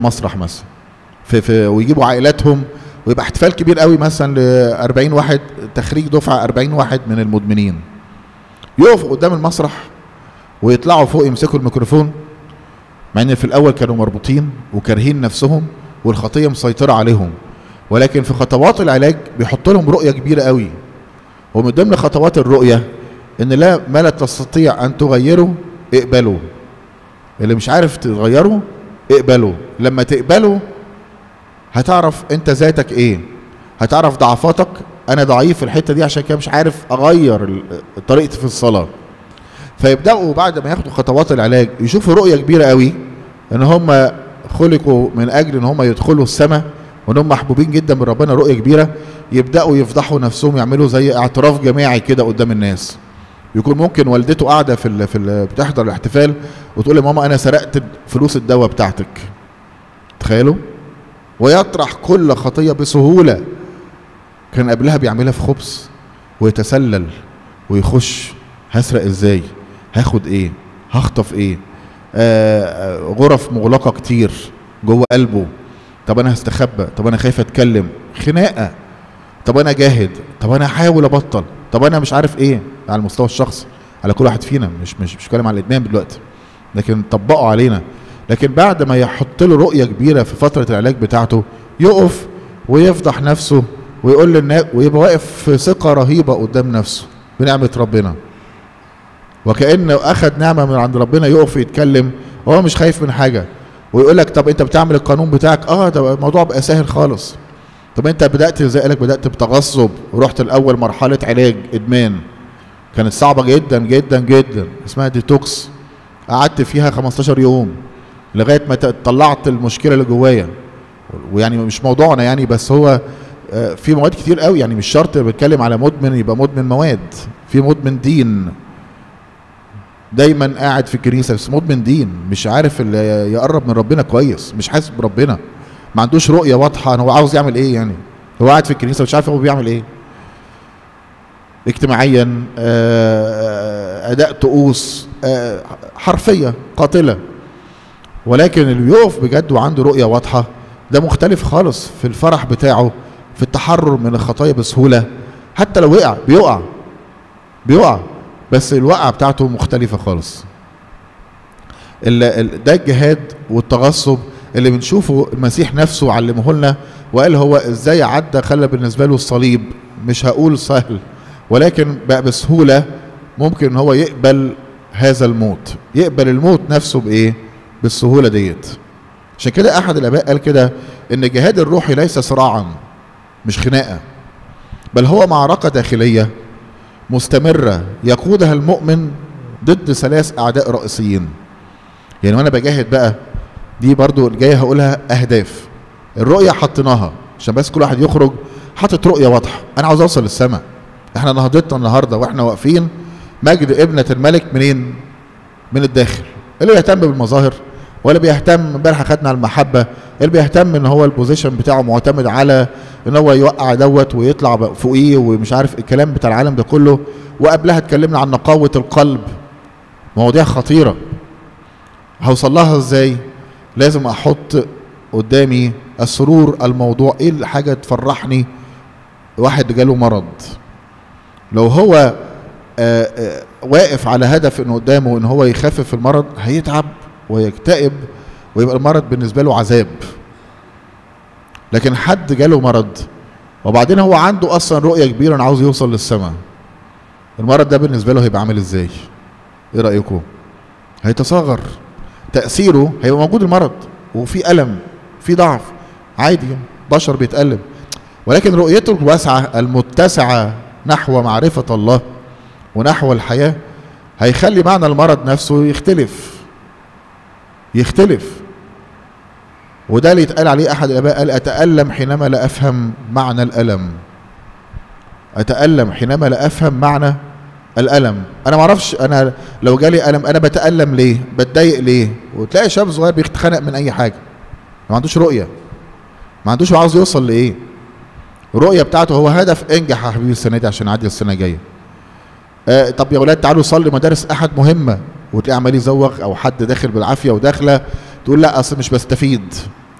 مسرح مثلا في في ويجيبوا عائلاتهم ويبقى احتفال كبير قوي مثلا ل 40 واحد تخريج دفعه 40 واحد من المدمنين يقفوا قدام المسرح ويطلعوا فوق يمسكوا الميكروفون مع ان في الاول كانوا مربوطين وكارهين نفسهم والخطيه مسيطره عليهم ولكن في خطوات العلاج بيحط لهم رؤيه كبيره قوي ومن ضمن خطوات الرؤيه ان لا ما لا تستطيع ان تغيره اقبله اللي مش عارف تغيره اقبله لما تقبله هتعرف انت ذاتك ايه هتعرف ضعفاتك انا ضعيف في الحته دي عشان كده مش عارف اغير ال- طريقتي في الصلاه فيبداوا بعد ما ياخدوا خطوات العلاج يشوفوا رؤيه كبيره قوي ان هم خلقوا من اجل ان هم يدخلوا السماء وان هم محبوبين جدا من ربنا رؤيه كبيره يبداوا يفضحوا نفسهم يعملوا زي اعتراف جماعي كده قدام الناس يكون ممكن والدته قاعده في ال في ال بتحضر الاحتفال وتقول لي ماما انا سرقت فلوس الدواء بتاعتك تخيلوا ويطرح كل خطيه بسهوله كان قبلها بيعملها في خبز ويتسلل ويخش هسرق ازاي هاخد ايه هخطف ايه آه آه، غرف مغلقه كتير جوه قلبه طب انا هستخبى طب انا خايف اتكلم خناقه طب انا جاهد طب انا هحاول ابطل طب انا مش عارف ايه على المستوى الشخصي على كل واحد فينا مش مش مش كلام على الادمان دلوقتي لكن طبقوا علينا لكن بعد ما يحط له رؤيه كبيره في فتره العلاج بتاعته يقف ويفضح نفسه ويقول للناس ويبقى واقف في ثقه رهيبه قدام نفسه بنعمه ربنا وكانه اخذ نعمه من عند ربنا يقف يتكلم وهو مش خايف من حاجه ويقول لك طب انت بتعمل القانون بتاعك اه ده الموضوع بقى سهل خالص طب انت بدات ازاي قالك بدات بتغصب ورحت الاول مرحله علاج ادمان كانت صعبه جدا جدا جدا اسمها ديتوكس قعدت فيها 15 يوم لغايه ما ت- طلعت المشكله اللي جوايا ويعني مش موضوعنا يعني بس هو آه، في مواد كتير قوي يعني مش شرط بتكلم على مدمن يبقى مدمن مواد في مدمن دين دايما قاعد في الكنيسه بس مدمن دين مش عارف اللي يقرب من ربنا كويس مش حاسس بربنا ما عندوش رؤيه واضحه هو عاوز يعمل ايه يعني هو قاعد في الكنيسه مش عارف هو بيعمل ايه اجتماعيا آه، اداء طقوس آه، حرفيه قاتله ولكن اللي بيقف بجد وعنده رؤيه واضحه ده مختلف خالص في الفرح بتاعه في التحرر من الخطايا بسهوله حتى لو وقع بيقع بيقع بس الوقعه بتاعته مختلفه خالص ال- ال- ده الجهاد والتغصب اللي بنشوفه المسيح نفسه علمه لنا وقال هو ازاي عدى خلى بالنسبه له الصليب مش هقول سهل ولكن بقى بسهوله ممكن ان هو يقبل هذا الموت يقبل الموت نفسه بايه بالسهوله ديت عشان كده احد الاباء قال كده ان الجهاد الروحي ليس صراعا مش خناقه بل هو معركه داخليه مستمره يقودها المؤمن ضد ثلاث اعداء رئيسيين يعني وانا بجاهد بقى دي برضو الجايه هقولها اهداف الرؤيه حطيناها عشان بس كل واحد يخرج حاطط رؤيه واضحه انا عاوز اوصل للسماء احنا نهضتنا النهارده واحنا واقفين مجد ابنه الملك منين من الداخل اللي بيهتم بالمظاهر ولا بيهتم امبارح خدنا على المحبه اللي بيهتم ان هو البوزيشن بتاعه معتمد على ان هو يوقع دوت ويطلع بقى فوقيه ومش عارف الكلام بتاع العالم ده كله وقبلها اتكلمنا عن نقاوه القلب مواضيع خطيره هوصل لها ازاي لازم احط قدامي السرور الموضوع ايه الحاجه تفرحني واحد جاله مرض لو هو آه، آه، واقف على هدف ان قدامه ان هو يخفف المرض هيتعب ويكتئب ويبقى المرض بالنسبه له عذاب لكن حد جاله مرض وبعدين هو عنده اصلا رؤيه كبيره انه عاوز يوصل للسماء المرض ده بالنسبه له هيبقى عامل ازاي ايه رايكم هيتصاغر تاثيره هيبقى موجود المرض وفي الم في ضعف عادي بشر بيتالم ولكن رؤيته الواسعه المتسعه نحو معرفه الله ونحو الحياه هيخلي معنى المرض نفسه يختلف يختلف وده اللي يتقال عليه احد الاباء قال اتالم حينما لا افهم معنى الالم اتالم حينما لا افهم معنى الالم انا ما اعرفش انا لو جالي الم انا بتالم ليه بتضايق ليه وتلاقي شاب صغير بيتخانق من اي حاجه ما عندوش رؤيه ما عندوش هو عاوز يوصل لايه الرؤيه بتاعته هو هدف انجح يا حبيبي السنه دي عشان اعدي السنه الجايه آه طب يا اولاد تعالوا صلي مدارس احد مهمه وتلاقي عمال يزوغ او حد داخل بالعافيه وداخله تقول لا اصل مش بستفيد